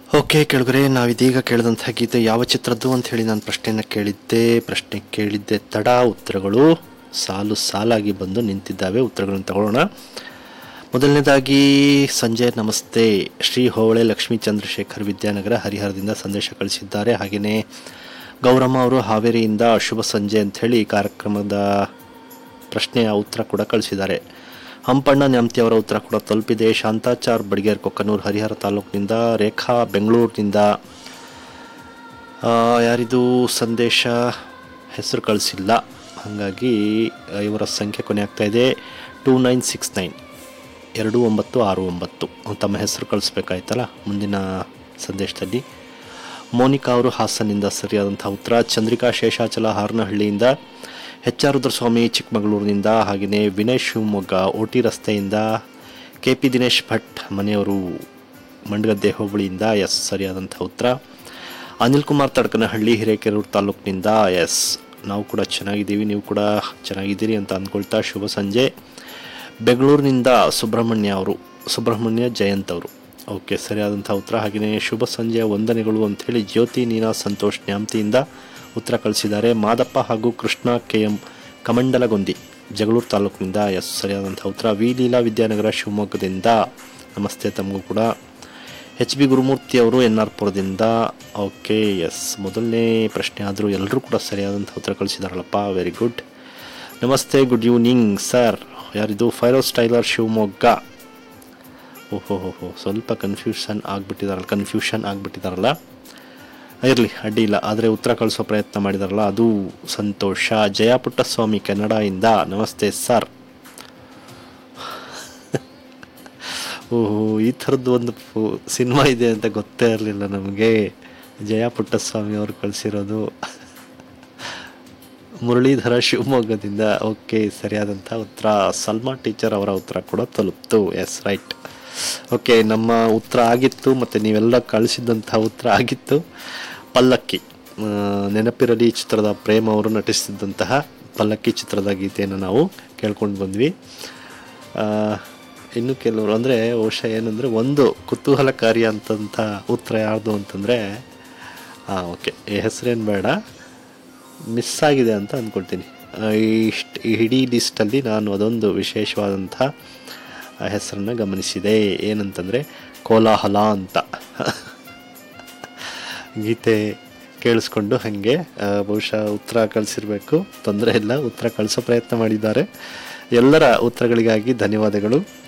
okay ಕೆಳಗರೆ ನಾವಿದೀಗ ಕೇಳಿದಂಥ ಗೀತೆ ಯಾವ ಚಿತ್ರದ್ದು ಅಂತ ಹೇಳಿ ನಾನು ಪ್ರಶ್ನೆಯನ್ನು ಕೇಳಿದ್ದೆ ಪ್ರಶ್ನೆ ಕೇಳಿದ್ದೆ ತಡ ಉತ್ತರಗಳು ಸಾಲು ಸಾಲಾಗಿ ಬಂದು ನಿಂತಿದ್ದಾವೆ ಉತ್ತರಗಳನ್ನು ತಗೊಳ್ಳೋಣ ಮೊದಲನೇದಾಗಿ ಸಂಜೆ ನಮಸ್ತೆ ಶ್ರೀ ಹೋವಳೆ ಲಕ್ಷ್ಮೀ ಚಂದ್ರಶೇಖರ್ ವಿದ್ಯಾನಗರ ಹರಿಹರದಿಂದ ಸಂದೇಶ ಕಳಿಸಿದ್ದಾರೆ ಹಾಗೆಯೇ ಗೌರಮ್ಮ ಅವರು ಹಾವೇರಿಯಿಂದ ಶುಭ ಸಂಜೆ ಅಂಥೇಳಿ ಕಾರ್ಯಕ್ರಮದ ಪ್ರಶ್ನೆಯ ಉತ್ತರ ಕೂಡ ಕಳಿಸಿದ್ದಾರೆ ಹಂಪಣ್ಣ ನ್ಯಾಮ್ತಿ ಅವರ ಉತ್ತರ ಕೂಡ ತಲುಪಿದೆ ಶಾಂತಾಚಾರ್ ಬಡಿಗೇರ್ ಕೊಕ್ಕನೂರು ಹರಿಹರ ತಾಲೂಕಿನಿಂದ ರೇಖಾ ಬೆಂಗಳೂರಿನಿಂದ ಆ, ಯಾರಿದು ಸಂದೇಶ ಹೆಸರು ಕಳಿಸಿಲ್ಲ ಹಾಗಾಗಿ ಆ, ಇವರ ಸಂಖ್ಯೆ ಕೊನೆ ಆಗ್ತಾ ಇದೆ ಟೂ ನೈನ್ ಸಿಕ್ಸ್ ನೈನ್ ಎರಡು ಒಂಬತ್ತು ಆರು ಒಂಬತ್ತು ತಮ್ಮ ಹೆಸರು ಕಳಿಸ್ಬೇಕಾಯ್ತಲ್ಲ ಮುಂದಿನ ಸಂದೇಶದಲ್ಲಿ ಮೋನಿಕಾ ಅವರು ಹಾಸನಿಂದ ಸರಿಯಾದಂಥ ಉತ್ತರ ಚಂದ್ರಿಕಾ ಶೇಷಾಚಲ ಹಾರನಹಳ್ಳಿಯಿಂದ ಎಚ್ ಆರ್ ರುದ್ರಸ್ವಾಮಿ ಚಿಕ್ಕಮಗಳೂರಿನಿಂದ ಹಾಗೆಯೇ ವಿನಯ್ ಶಿವಮೊಗ್ಗ ಓಟಿ ರಸ್ತೆಯಿಂದ ಕೆ ಪಿ ದಿನೇಶ್ ಭಟ್ ಮನೆಯವರು ಮಂಡಗದ್ದೆ ಹೋಬಳಿಯಿಂದ ಎಸ್ ಸರಿಯಾದಂಥ ಉತ್ತರ ಅನಿಲ್ ಕುಮಾರ್ ತಡಕನಹಳ್ಳಿ ಹಿರೇಕೆರೂರು ತಾಲೂಕಿನಿಂದ ಎಸ್ ನಾವು ಕೂಡ ಚೆನ್ನಾಗಿದ್ದೀವಿ ನೀವು ಕೂಡ ಚೆನ್ನಾಗಿದ್ದೀರಿ ಅಂತ ಅಂದ್ಕೊಳ್ತಾ ಶುಭ ಸಂಜೆ ಬೆಂಗಳೂರಿನಿಂದ ಸುಬ್ರಹ್ಮಣ್ಯ ಅವರು ಸುಬ್ರಹ್ಮಣ್ಯ ಜಯಂತ್ ಅವರು ಓಕೆ ಸರಿಯಾದಂಥ ಉತ್ತರ ಹಾಗೆಯೇ ಶುಭ ಸಂಜೆಯ ವಂದನೆಗಳು ಅಂಥೇಳಿ ಜ್ಯೋತಿ ನೀನಾ ಸಂತೋಷ್ ನ್ಯಾಮ್ತಿಯಿಂದ ಉತ್ತರ ಕಳಿಸಿದ್ದಾರೆ ಮಾದಪ್ಪ ಹಾಗೂ ಕೃಷ್ಣ ಕೆ ಎಂ ಕಮಂಡಲಗೊಂದಿ ಜಗಳೂರು ತಾಲೂಕಿನಿಂದ ಎಸ್ ಸರಿಯಾದಂಥ ಉತ್ತರ ವಿ ಲೀಲಾ ವಿದ್ಯಾನಗರ ಶಿವಮೊಗ್ಗದಿಂದ ನಮಸ್ತೆ ತಮಗೂ ಕೂಡ ಎಚ್ ಬಿ ಗುರುಮೂರ್ತಿ ಅವರು ಎನ್ ಆರ್ ಪುರದಿಂದ ಓಕೆ ಎಸ್ ಮೊದಲನೇ ಪ್ರಶ್ನೆ ಆದರೂ ಎಲ್ಲರೂ ಕೂಡ ಸರಿಯಾದಂಥ ಉತ್ತರ ಕಳಿಸಿದಾರಲ್ಲಪ್ಪ ವೆರಿ ಗುಡ್ ನಮಸ್ತೆ ಗುಡ್ ಈವ್ನಿಂಗ್ ಸರ್ ಯಾರಿದು ಫೈರೋ ಸ್ಟೈಲರ್ ಶಿವಮೊಗ್ಗ ಓಹೋ ಹೋ ಹೋ ಸ್ವಲ್ಪ ಕನ್ಫ್ಯೂಷನ್ ಆಗಿಬಿಟ್ಟಿದಾರಲ್ಲ ಕನ್ಫ್ಯೂಷನ್ ಆಗಿಬಿಟ್ಟಿದಾರಲ್ಲ ಇರಲಿ ಅಡ್ಡಿ ಇಲ್ಲ ಆದರೆ ಉತ್ತರ ಕಳಿಸೋ ಪ್ರಯತ್ನ ಮಾಡಿದಾರಲ್ಲ ಅದು ಸಂತೋಷ ಜಯ ಪುಟ್ಟಸ್ವಾಮಿ ಕೆನಡಾಯಿಂದ ನಮಸ್ತೆ ಸರ್ ಓಹೋ ಈ ಥರದ್ದು ಒಂದು ಸಿನಿಮಾ ಇದೆ ಅಂತ ಗೊತ್ತೇ ಇರಲಿಲ್ಲ ನಮಗೆ ಜಯ ಪುಟ್ಟಸ್ವಾಮಿ ಅವರು ಕಳಿಸಿರೋದು ಮುರಳೀಧರ ಶಿವಮೊಗ್ಗದಿಂದ ಓಕೆ ಸರಿಯಾದಂಥ ಉತ್ತರ ಸಲ್ಮಾ ಟೀಚರ್ ಅವರ ಉತ್ತರ ಕೂಡ ತಲುಪ್ತು ಎಸ್ ರೈಟ್ ಓಕೆ ನಮ್ಮ ಉತ್ತರ ಆಗಿತ್ತು ಮತ್ತು ನೀವೆಲ್ಲ ಕಳಿಸಿದಂಥ ಉತ್ತರ ಆಗಿತ್ತು ಪಲ್ಲಕ್ಕಿ ಆ, ನೆನಪಿರಲಿ ಚಿತ್ರದ ಪ್ರೇಮ್ ಅವರು ನಟಿಸಿದಂತಹ ಪಲ್ಲಕ್ಕಿ ಚಿತ್ರದ ಗೀತೆಯನ್ನು ನಾವು ಕೇಳ್ಕೊಂಡು ಬಂದ್ವಿ ಆ, ಇನ್ನು ಕೆಲವರು ಅಂದರೆ ಬಹುಶಃ ಏನಂದರೆ ಒಂದು ಕುತೂಹಲಕಾರಿ ಅಂತಂಥ ಉತ್ತರ ಯಾರ್ದು ಅಂತಂದರೆ ಹಾಂ ಓಕೆ ಹೆಸರೇನು ಬೇಡ ಮಿಸ್ ಆಗಿದೆ ಅಂತ ಅಂದ್ಕೊಳ್ತೀನಿ ಇಷ್ಟು ಈ ಇಡೀ ಲಿಸ್ಟಲ್ಲಿ ನಾನು ಅದೊಂದು ವಿಶೇಷವಾದಂಥ ಹೆಸರನ್ನು ಗಮನಿಸಿದೆ ಏನಂತಂದರೆ ಕೋಲಾಹಲ ಅಂತ ಗೀತೆ ಕೇಳಿಸ್ಕೊಂಡು ಹಾಗೆ ಆ, ಬಹುಶಃ ಉತ್ತರ ಕಳಿಸಿರ್ಬೇಕು ತೊಂದರೆ ಇಲ್ಲ ಉತ್ತರ ಕಳಿಸೋ ಪ್ರಯತ್ನ ಮಾಡಿದ್ದಾರೆ ಎಲ್ಲರ ಉತ್ತರಗಳಿಗಾಗಿ ಧನ್ಯವಾದಗಳು